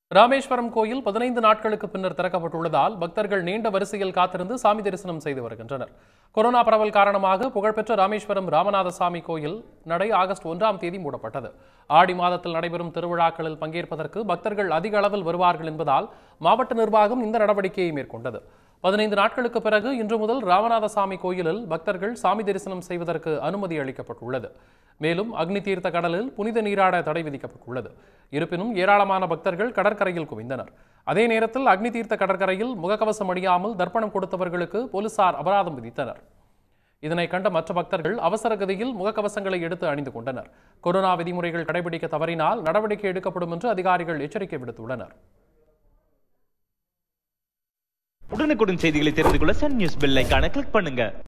ராமேஸ்வரம் கோயில் பதினைந்து நாட்களுக்கு பின்னர் திறக்கப்பட்டுள்ளதால் பக்தர்கள் நீண்ட வரிசையில் காத்திருந்து சாமி தரிசனம் செய்து வருகின்றனர் கொரோனா பரவல் காரணமாக புகழ்பெற்ற ராமேஸ்வரம் ராமநாத சாமி கோயில் நடை ஆகஸ்ட் ஒன்றாம் தேதி மூடப்பட்டது ஆடி மாதத்தில் நடைபெறும் திருவிழாக்களில் பங்கேற்பதற்கு பக்தர்கள் அதிக அளவில் வருவார்கள் என்பதால் மாவட்ட நிர்வாகம் இந்த நடவடிக்கையை மேற்கொண்டது பதினைந்து நாட்களுக்கு பிறகு இன்று முதல் ராமநாதசாமி கோயிலில் பக்தர்கள் சாமி தரிசனம் செய்வதற்கு அனுமதி அளிக்கப்பட்டுள்ளது மேலும் அக்னி தீர்த்த கடலில் புனித நீராட தடை விதிக்கப்பட்டுள்ளது இருப்பினும் ஏராளமான பக்தர்கள் கடற்கரையில் குவிந்தனர் அதே நேரத்தில் அக்னி தீர்த்த கடற்கரையில் முகக்கவசம் அணியாமல் தர்ப்பணம் கொடுத்தவர்களுக்கு போலீசார் அபராதம் விதித்தனர் இதனை கண்ட மற்ற பக்தர்கள் அவசர கதியில் முகக்கவசங்களை எடுத்து அணிந்து கொண்டனர் கொரோனா விதிமுறைகள் கடைபிடிக்க தவறினால் நடவடிக்கை எடுக்கப்படும் என்று அதிகாரிகள் எச்சரிக்கை விடுத்துள்ளனர் உடனுக்குடன் செய்திகளை தெரிந்து கொள்ள சன் நியூஸ் பெல் ஐகானை கிளிக் பண்ணுங்க